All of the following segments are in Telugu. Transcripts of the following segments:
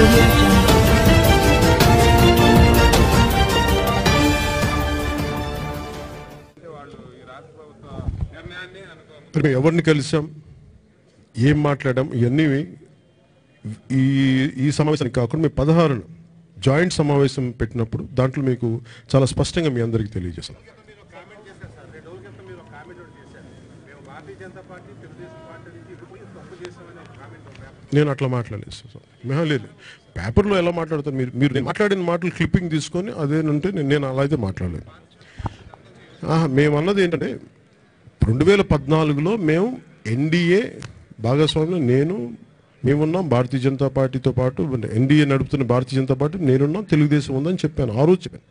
audio jungle. మరి మేము ఎవరిని కలిసాం ఏం మాట్లాడాం ఇవన్నీ ఈ ఈ సమావేశానికి కాకుండా మేము పదహారున జాయింట్ సమావేశం పెట్టినప్పుడు దాంట్లో మీకు చాలా స్పష్టంగా మీ అందరికీ తెలియజేశాం నేను అట్లా మాట్లాడలేదు సార్ మెహా లేదు పేపర్లో ఎలా మాట్లాడతారు మీరు మీరు నేను మాట్లాడిన మాటలు క్లిప్పింగ్ తీసుకొని అదేనంటే నేను నేను అలా అయితే మాట్లాడలేదు ఆహా, మేము అన్నది ఏంటంటే రెండు వేల పద్నాలుగులో మేము ఎన్డీఏ భాగస్వామ్యం నేను మేమున్నాం భారతీయ జనతా పార్టీతో పాటు ఎన్డీఏ నడుపుతున్న భారతీయ జనతా పార్టీ నేనున్నాం తెలుగుదేశం ఉందని చెప్పాను ఆ రోజు చెప్పాను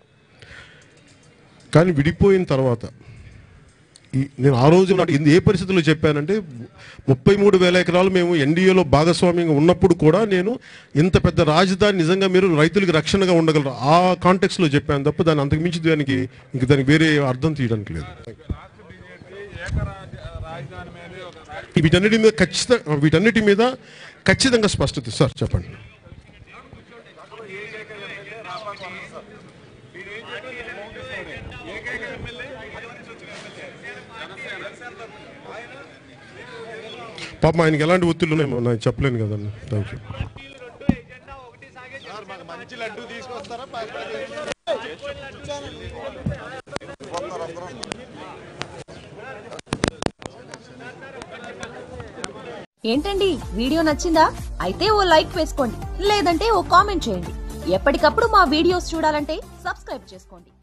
కానీ విడిపోయిన తర్వాత ఈ నేను ఆ రోజు నాకు ఇది ఏ పరిస్థితుల్లో చెప్పానంటే ముప్పై మూడు వేల ఎకరాలు మేము ఎన్డీఏలో భాగస్వామ్యంగా ఉన్నప్పుడు కూడా నేను ఇంత పెద్ద రాజధాని నిజంగా మీరు రైతులకు రక్షణగా ఉండగలరు ఆ కాంటెక్స్లో చెప్పాను తప్ప దాని అంతకు మించి దానికి ఇంక దానికి వేరే అర్థం తీయడానికి లేదు వీటన్నిటి మీద ఖచ్చితంగా వీటన్నిటి మీద ఖచ్చితంగా స్పష్టత సార్ చెప్పండి పాపం ఆయనకి ఎలాంటి ఒత్తిళ్ళు ఉన్నాయో నాకు చెప్పలేను కదండి థ్యాంక్ యూ మంచి లడ్డు తీసుకొస్తారా ఏంటండి వీడియో నచ్చిందా అయితే ఓ లైక్ వేసుకోండి లేదంటే ఓ కామెంట్ చేయండి ఎప్పటికప్పుడు మా వీడియోస్ చూడాలంటే సబ్స్క్రైబ్ చేసుకోండి